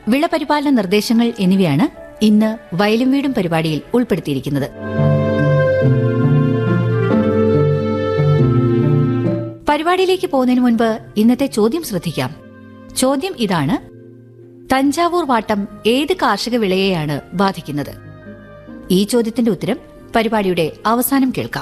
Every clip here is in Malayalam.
വിളപരിപാലന നിർദ്ദേശങ്ങൾ എന്നിവയാണ് ഇന്ന് വയലും വീടും പരിപാടിയിൽ ഉൾപ്പെടുത്തിയിരിക്കുന്നത് പരിപാടിയിലേക്ക് പോകുന്നതിന് മുൻപ് ഇന്നത്തെ ചോദ്യം ശ്രദ്ധിക്കാം ചോദ്യം ഇതാണ് തഞ്ചാവൂർ വാട്ടം ഏത് കാർഷിക വിളയെയാണ് ബാധിക്കുന്നത് ഈ ചോദ്യത്തിന്റെ ഉത്തരം പരിപാടിയുടെ അവസാനം കേൾക്കാം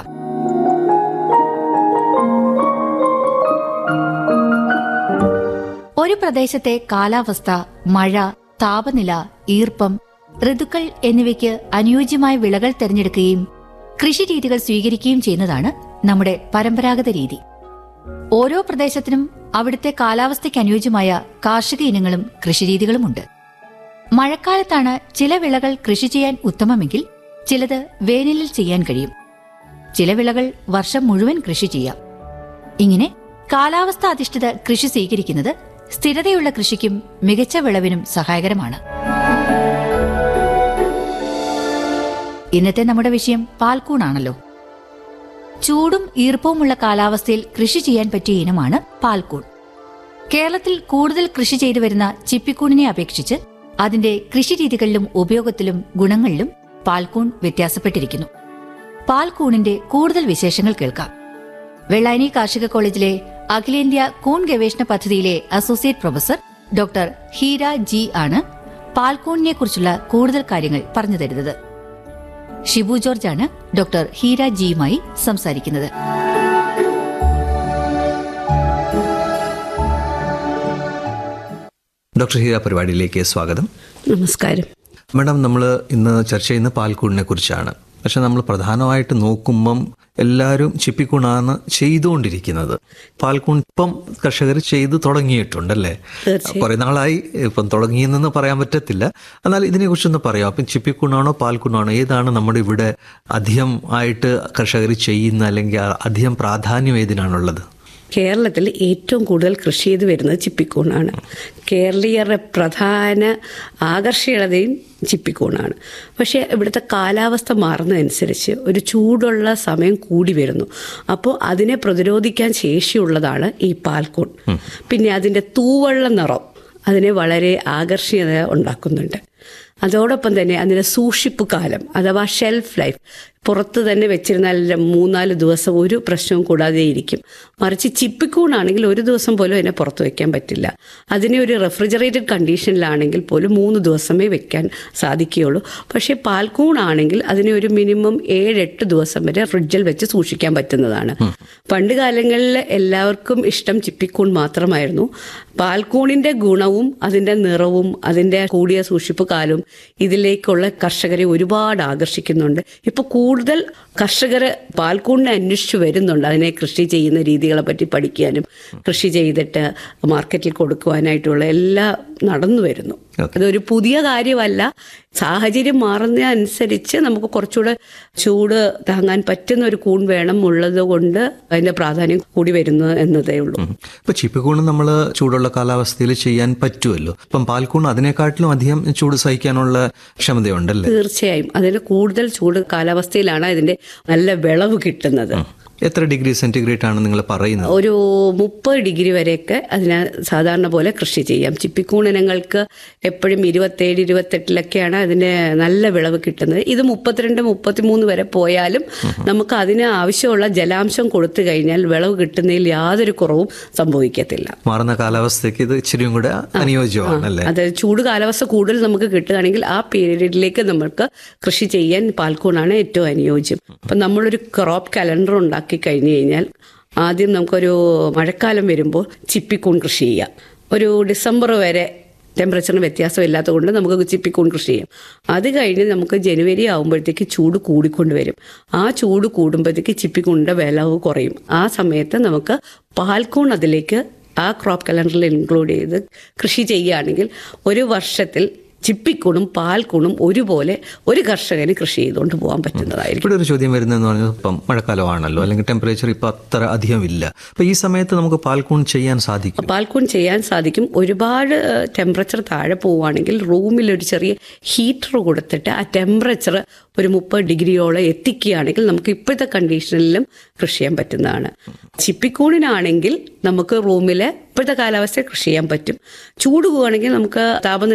ഒരു പ്രദേശത്തെ കാലാവസ്ഥ മഴ താപനില ഈർപ്പം ഋതുക്കൾ എന്നിവയ്ക്ക് അനുയോജ്യമായ വിളകൾ തിരഞ്ഞെടുക്കുകയും കൃഷിരീതികൾ സ്വീകരിക്കുകയും ചെയ്യുന്നതാണ് നമ്മുടെ പരമ്പരാഗത രീതി ഓരോ പ്രദേശത്തിനും അവിടുത്തെ കാലാവസ്ഥയ്ക്ക് അനുയോജ്യമായ കാർഷിക ഇനങ്ങളും കൃഷിരീതികളുമുണ്ട് മഴക്കാലത്താണ് ചില വിളകൾ കൃഷി ചെയ്യാൻ ഉത്തമമെങ്കിൽ ചിലത് വേനലിൽ ചെയ്യാൻ കഴിയും ചില വിളകൾ വർഷം മുഴുവൻ കൃഷി ചെയ്യാം ഇങ്ങനെ കാലാവസ്ഥ അധിഷ്ഠിത കൃഷി സ്വീകരിക്കുന്നത് സ്ഥിരതയുള്ള കൃഷിക്കും മികച്ച വിളവിനും സഹായകരമാണ് ഇന്നത്തെ നമ്മുടെ വിഷയം പാൽക്കൂണാണല്ലോ ചൂടും ഈർപ്പവുമുള്ള കാലാവസ്ഥയിൽ കൃഷി ചെയ്യാൻ പറ്റിയ ഇനമാണ് പാൽക്കൂൺ കേരളത്തിൽ കൂടുതൽ കൃഷി ചെയ്തു വരുന്ന ചിപ്പിക്കൂണിനെ അപേക്ഷിച്ച് അതിന്റെ കൃഷിരീതികളിലും ഉപയോഗത്തിലും ഗുണങ്ങളിലും പാൽക്കൂൺ വ്യത്യാസപ്പെട്ടിരിക്കുന്നു പാൽക്കൂണിന്റെ കൂടുതൽ വിശേഷങ്ങൾ കേൾക്കാം വെള്ളായണി കാർഷിക കോളേജിലെ അഖിലേന്ത്യാ കൂൺ ഗവേഷണ പദ്ധതിയിലെ associate professor doctor Heera G ആണ് പാൽക്കൂണിനെ കുറിച്ചുള്ള കൂടുതൽ കാര്യങ്ങൾ പറഞ്ഞു തരുന്നത് ഷിബു ജോർജ് ആണ് ഡോക്ടർ ഹീര ജിയുമായി സംസാരിക്കുന്നത് ഡോക്ടർ ഹീര പരിപാടിയിലേക്ക് സ്വാഗതം നമസ്കാരം മാഡം നമ്മൾ ഇന്ന് ചർച്ച ചെയ്യുന്ന പാൽക്കൂടിനെ കുറിച്ചാണ് പക്ഷെ നമ്മൾ പ്രധാനമായിട്ട് നോക്കുമ്പം എല്ലാവരും ചിപ്പിക്കൂണാണ് ചെയ്തുകൊണ്ടിരിക്കുന്നത് പാൽക്കൂൺ ഇപ്പം കർഷകർ ചെയ്തു തുടങ്ങിയിട്ടുണ്ടല്ലേ കുറെ നാളായി ഇപ്പം തുടങ്ങിയെന്ന് പറയാൻ പറ്റത്തില്ല എന്നാൽ ഇതിനെക്കുറിച്ചൊന്ന് പറയാം അപ്പം ചിപ്പിക്കൂണാണോ പാൽക്കൂണാണോ ഏതാണ് നമ്മുടെ ഇവിടെ അധികം ആയിട്ട് കർഷകർ ചെയ്യുന്ന അല്ലെങ്കിൽ അധികം പ്രാധാന്യം ഏതിനാണുള്ളത് കേരളത്തിൽ ഏറ്റവും കൂടുതൽ കൃഷി ചെയ്ത് വരുന്നത് ചിപ്പിക്കൂണാണ് കേരളീയരുടെ പ്രധാന ആകർഷണീയതയും ചിപ്പിക്കൂണാണ് പക്ഷേ ഇവിടുത്തെ കാലാവസ്ഥ മാറുന്നതനുസരിച്ച് ഒരു ചൂടുള്ള സമയം കൂടി വരുന്നു അപ്പോൾ അതിനെ പ്രതിരോധിക്കാൻ ശേഷിയുള്ളതാണ് ഈ പാൽക്കൂൺ പിന്നെ അതിൻ്റെ തൂവള്ള നിറം അതിനെ വളരെ ആകർഷണീയത ഉണ്ടാക്കുന്നുണ്ട് അതോടൊപ്പം തന്നെ അതിൻ്റെ സൂക്ഷിപ്പ് കാലം അഥവാ ഷെൽഫ് ലൈഫ് പുറത്ത് തന്നെ വെച്ചിരുന്നാൽ മൂന്നാല് ദിവസം ഒരു പ്രശ്നവും കൂടാതെ ഇരിക്കും മറിച്ച് ചിപ്പിക്കൂണാണെങ്കിൽ ഒരു ദിവസം പോലും അതിനെ പുറത്ത് വെക്കാൻ പറ്റില്ല അതിനെ ഒരു റെഫ്രിജറേറ്റഡ് കണ്ടീഷനിലാണെങ്കിൽ പോലും മൂന്ന് ദിവസമേ വെക്കാൻ സാധിക്കുകയുള്ളൂ പക്ഷേ പാൽക്കൂണാണെങ്കിൽ അതിനെ ഒരു മിനിമം ഏഴെട്ട് ദിവസം വരെ ഫ്രിഡ്ജിൽ വെച്ച് സൂക്ഷിക്കാൻ പറ്റുന്നതാണ് പണ്ട് കാലങ്ങളിൽ എല്ലാവർക്കും ഇഷ്ടം ചിപ്പിക്കൂൺ മാത്രമായിരുന്നു പാൽക്കൂണിന്റെ ഗുണവും അതിന്റെ നിറവും അതിന്റെ കൂടിയ സൂക്ഷിപ്പ് കാലവും ഇതിലേക്കുള്ള കർഷകരെ ഒരുപാട് ആകർഷിക്കുന്നുണ്ട് ഇപ്പൊ കൂടുതൽ കർഷകർ പാൽക്കൂണിനെ അന്വേഷിച്ചു വരുന്നുണ്ട് അതിനെ കൃഷി ചെയ്യുന്ന രീതികളെ പറ്റി പഠിക്കാനും കൃഷി ചെയ്തിട്ട് മാർക്കറ്റിൽ കൊടുക്കുവാനായിട്ടുള്ള എല്ലാ നടന്നു വരുന്നു അതൊരു പുതിയ കാര്യമല്ല സാഹചര്യം മാറുന്ന അനുസരിച്ച് നമുക്ക് കുറച്ചുകൂടെ ചൂട് താങ്ങാൻ പറ്റുന്ന ഒരു കൂൺ വേണം ഉള്ളത് കൊണ്ട് അതിന്റെ പ്രാധാന്യം കൂടി വരുന്നു എന്നതേ ഉള്ളൂ ഇപ്പൊ ചിപ്പിക്കൂണ് നമ്മൾ ചൂടുള്ള കാലാവസ്ഥയിൽ ചെയ്യാൻ പറ്റുമല്ലോ ഇപ്പം പാൽക്കൂൺ അതിനെക്കാട്ടിലും അധികം ചൂട് സഹിക്കാനുള്ള ക്ഷമതയുണ്ടല്ലേ തീർച്ചയായും അതിന് കൂടുതൽ ചൂട് കാലാവസ്ഥയിലാണ് അതിന്റെ നല്ല വിളവ് കിട്ടുന്നത് എത്ര ഡിഗ്രി സെന്റിഗ്രേഡ് ആണ് നിങ്ങൾ പറയുന്നത് ഒരു മുപ്പത് ഡിഗ്രി വരെയൊക്കെ അതിനെ സാധാരണ പോലെ കൃഷി ചെയ്യാം ചിപ്പിക്കൂണിനങ്ങൾക്ക് എപ്പോഴും ഇരുപത്തേഴ് ഇരുപത്തെട്ടിലൊക്കെയാണ് അതിൻ്റെ നല്ല വിളവ് കിട്ടുന്നത് ഇത് മുപ്പത്തിരണ്ട് മുപ്പത്തിമൂന്ന് വരെ പോയാലും നമുക്ക് അതിന് ആവശ്യമുള്ള ജലാംശം കൊടുത്തു കഴിഞ്ഞാൽ വിളവ് കിട്ടുന്നതിൽ യാതൊരു കുറവും സംഭവിക്കത്തില്ല മാറുന്ന കാലാവസ്ഥയ്ക്ക് ഇത് ഇച്ചിരിയും കൂടെ അനുയോജ്യമാണ് അല്ലേ അത് ചൂട് കാലാവസ്ഥ കൂടുതൽ നമുക്ക് കിട്ടുകയാണെങ്കിൽ ആ പീരീഡിലേക്ക് നമുക്ക് കൃഷി ചെയ്യാൻ പാൽക്കൂണാണ് ഏറ്റവും അനുയോജ്യം അപ്പം നമ്മളൊരു ക്രോപ്പ് കലണ്ടർ ഉണ്ടാക്കി കഴിഞ്ഞു കഴിഞ്ഞാൽ ആദ്യം നമുക്കൊരു മഴക്കാലം വരുമ്പോൾ ചിപ്പിക്കൂൺ കൃഷി ചെയ്യാം ഒരു ഡിസംബർ വരെ ടെമ്പറേച്ചറിന് വ്യത്യാസമില്ലാത്തത് കൊണ്ട് നമുക്ക് ചിപ്പിക്കൂൺ കൃഷി ചെയ്യാം അത് കഴിഞ്ഞ് നമുക്ക് ജനുവരി ആകുമ്പോഴത്തേക്ക് ചൂട് കൂടിക്കൊണ്ട് വരും ആ ചൂട് കൂടുമ്പോഴത്തേക്ക് ചിപ്പിക്കൂണിൻ്റെ വിലവ് കുറയും ആ സമയത്ത് നമുക്ക് പാൽക്കൂൺ അതിലേക്ക് ആ ക്രോപ്പ് കലണ്ടറിൽ ഇൻക്ലൂഡ് ചെയ്ത് കൃഷി ചെയ്യുകയാണെങ്കിൽ ഒരു വർഷത്തിൽ ചിപ്പിക്കൂണും പാൽക്കൂണും ഒരുപോലെ ഒരു കർഷകന് കൃഷി ചെയ്തുകൊണ്ട് പോകാൻ പറ്റുന്നതായിരിക്കും ഇവിടെ ഒരു ചോദ്യം വരുന്നതെന്ന് പറഞ്ഞാൽ ഇപ്പം മഴക്കാലമാണല്ലോ അല്ലെങ്കിൽ ടെമ്പറേച്ചർ ഇപ്പം അത്ര അധികം ഇല്ല അപ്പം ഈ സമയത്ത് നമുക്ക് പാൽക്കൂൺ ചെയ്യാൻ സാധിക്കും പാൽക്കൂൺ ചെയ്യാൻ സാധിക്കും ഒരുപാട് ടെമ്പറേച്ചർ താഴെ പോവുകയാണെങ്കിൽ റൂമിൽ ഒരു ചെറിയ ഹീറ്റർ കൊടുത്തിട്ട് ആ ടെമ്പറേച്ചർ ഒരു മുപ്പത് ഡിഗ്രിയോളം എത്തിക്കുകയാണെങ്കിൽ നമുക്ക് ഇപ്പോഴത്തെ കണ്ടീഷനിലും കൃഷി ചെയ്യാൻ പറ്റുന്നതാണ് ചിപ്പിക്കൂണിനാണെങ്കിൽ നമുക്ക് റൂമിൽ ഇപ്പോഴത്തെ കാലാവസ്ഥയിൽ കൃഷി ചെയ്യാൻ പറ്റും ചൂട് പോവുകയാണെങ്കിൽ നമുക്ക് താപനില